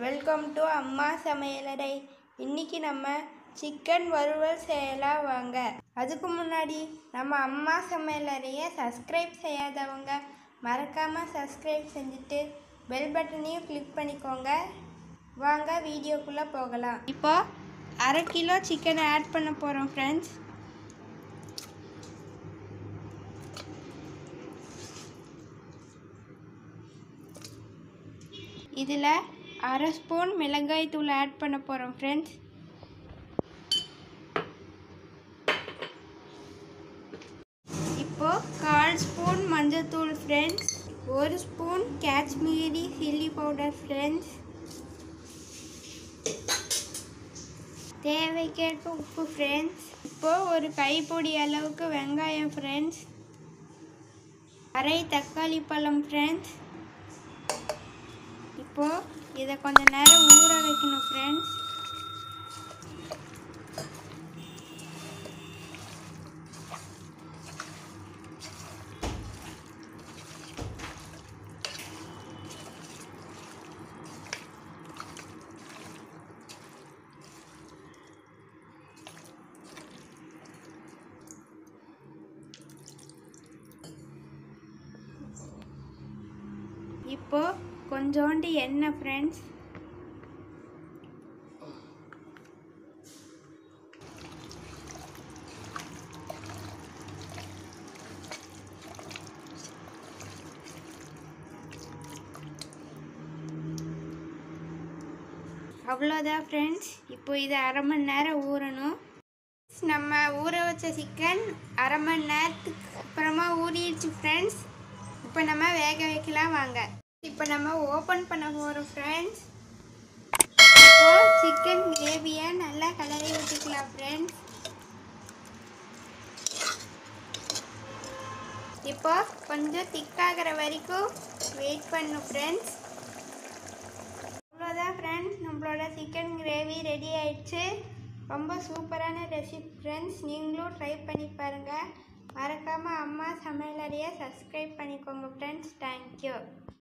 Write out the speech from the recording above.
welcome to அம்மா சமையலறை இன்னைக்கு நம்ம சிக்கன் வறுவல் செய்யலாம் வாங்க அதுக்கு முன்னாடி நம்ம அம்மா சமையலறையை சப்ஸ்கிரைப் செய்யாதவங்க மறக்காமல் சப்ஸ்கிரைப் செஞ்சுட்டு பெல் பட்டனையும் கிளிக் பண்ணிக்கோங்க வாங்க வீடியோக்குள்ளே போகலாம் இப்போ அரை கிலோ சிக்கனை ஆட் பண்ண போகிறோம் ஃப்ரெண்ட்ஸ் இதில் அரை ஸ்பூன் மிளகாய் தூள் ஆட் பண்ண போகிறோம் ஃப்ரெண்ட்ஸ் இப்போ கால் ஸ்பூன் மஞ்சள்தூள் ஃப்ரெண்ட்ஸ் ஒரு spoon Kashmiri chilli powder friends தேவைக்கேற்ப உப்பு ஃப்ரெண்ட்ஸ் இப்போ ஒரு கைப்பொடி அளவுக்கு வெங்காயம் ஃப்ரெண்ட்ஸ் அரை தக்காளி பழம் ஃப்ரெண்ட்ஸ் இப்போ இதை கொஞ்ச நேரம் ஊற வைக்கணும் ஃப்ரெண்ட்ஸ் இப்போ கொஞ்சோண்டு எண்ணெய் ஃப்ரெண்ட்ஸ் அவ்வளோதான் ஃப்ரெண்ட்ஸ் இப்போ இது அரை மணி நேரம் ஊறணும் நம்ம ஊற வச்ச சிக்கன் அரை மணி நேரத்துக்கு அப்புறமா ஊறிடுச்சு ஃப்ரெண்ட்ஸ் இப்போ நம்ம வேக வைக்கலாம் வாங்க இப்போ நம்ம ஓப்பன் பண்ண போகிறோம் ஃப்ரெண்ட்ஸ் இப்போ சிக்கன் கிரேவியை நல்லா கலரி ஊற்றிக்கலாம் ஃப்ரெண்ட்ஸ் இப்போ கொஞ்சம் திக்காகிற வரைக்கும் வெயிட் பண்ணும் ஃப்ரெண்ட்ஸ் அவ்வளோதான் ஃப்ரெண்ட்ஸ் நம்மளோட சிக்கன் கிரேவி ரெடி ஆயிடுச்சு ரொம்ப சூப்பரான ரெசிபி ஃப்ரெண்ட்ஸ் நீங்களும் ட்ரை பண்ணி பாருங்கள் மறக்காமல் அம்மா சமையலறையை சப்ஸ்கிரைப் பண்ணிக்கோங்க ஃப்ரெண்ட்ஸ் தேங்க்யூ